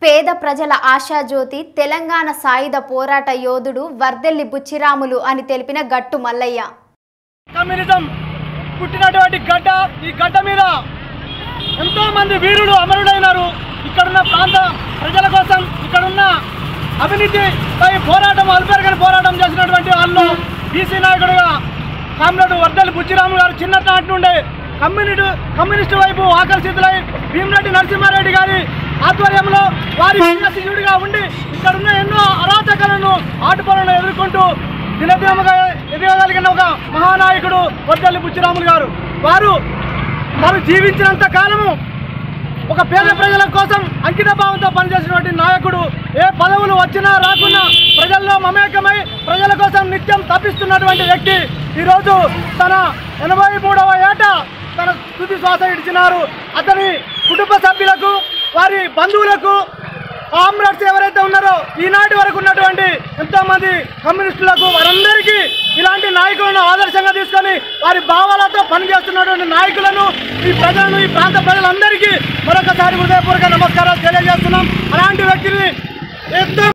పేద ప్రజల ఆశాజ్యోతి తెలంగాణ సాయుధ పోరాట యోధుడు వర్దెల్లి బుచ్చిరాములు అని తెలిపిన గట్టు మల్లయ్య కమ్యూనిజం పుట్టినటువంటి గడ్డ ఈ గడ్డ మీద ఎంతో మంది వీరులు అమరుడైనారు ఇక్కడున్న ప్రాంత ప్రజల కోసం ఇక్కడున్న అవినీతిపై పోరాటం అల్పెరగని పోరాటం చేసినటువంటి వాళ్ళు బీసీ నాయకుడుగా కామ్రేడ్ వర్దల్ బుచ్చిరాము గారు చిన్ననాటి నుండే కమ్యూనిటీ కమ్యూనిస్టు వైపు ఆకర్షితులై భీమరెడ్డి నరసింహారెడ్డి గారి ఆధ్వర్యంలో వారి సీనియర్గా ఉండి ఇక్కడున్న ఎన్నో అరాచకాలను ఆటుపలను ఎదుర్కొంటూ దినదినముగా ఎదగగలిగిన ఒక మహానాయకుడు వర్దల్లి బుచ్చిరాములు గారు వారు వారు జీవించినంత కాలము ఒక పేద ప్రజల కోసం అంకిత భావంతో పనిచేసినటువంటి నాయకుడు ఏ పదవులు వచ్చినా రాకున్నా ప్రజల్లో మమేకమై ప్రజల కోసం నిత్యం తప్పిస్తున్నటువంటి వ్యక్తి ఈరోజు తన ఎనభై మూడవ ఏట తన తుది శ్వాస ఇడిచినారు అతని కుటుంబ సభ్యులకు వారి బంధువులకు కామ్రేడ్స్ ఎవరైతే ఉన్నారో ఈనాటి వరకు ఉన్నటువంటి ఎంతో మంది కమ్యూనిస్టులకు వారందరికీ ఇలాంటి నాయకులను ఆదర్శంగా తీసుకొని వారి భావాలతో పనిచేస్తున్నటువంటి నాయకులను ఈ ప్రజలను ఈ ప్రాంత ప్రజలందరికీ మరొకసారి హృదయపూర్వక నమస్కారాలు తెలియజేస్తున్నాం అలాంటి వ్యక్తిని ఎంతో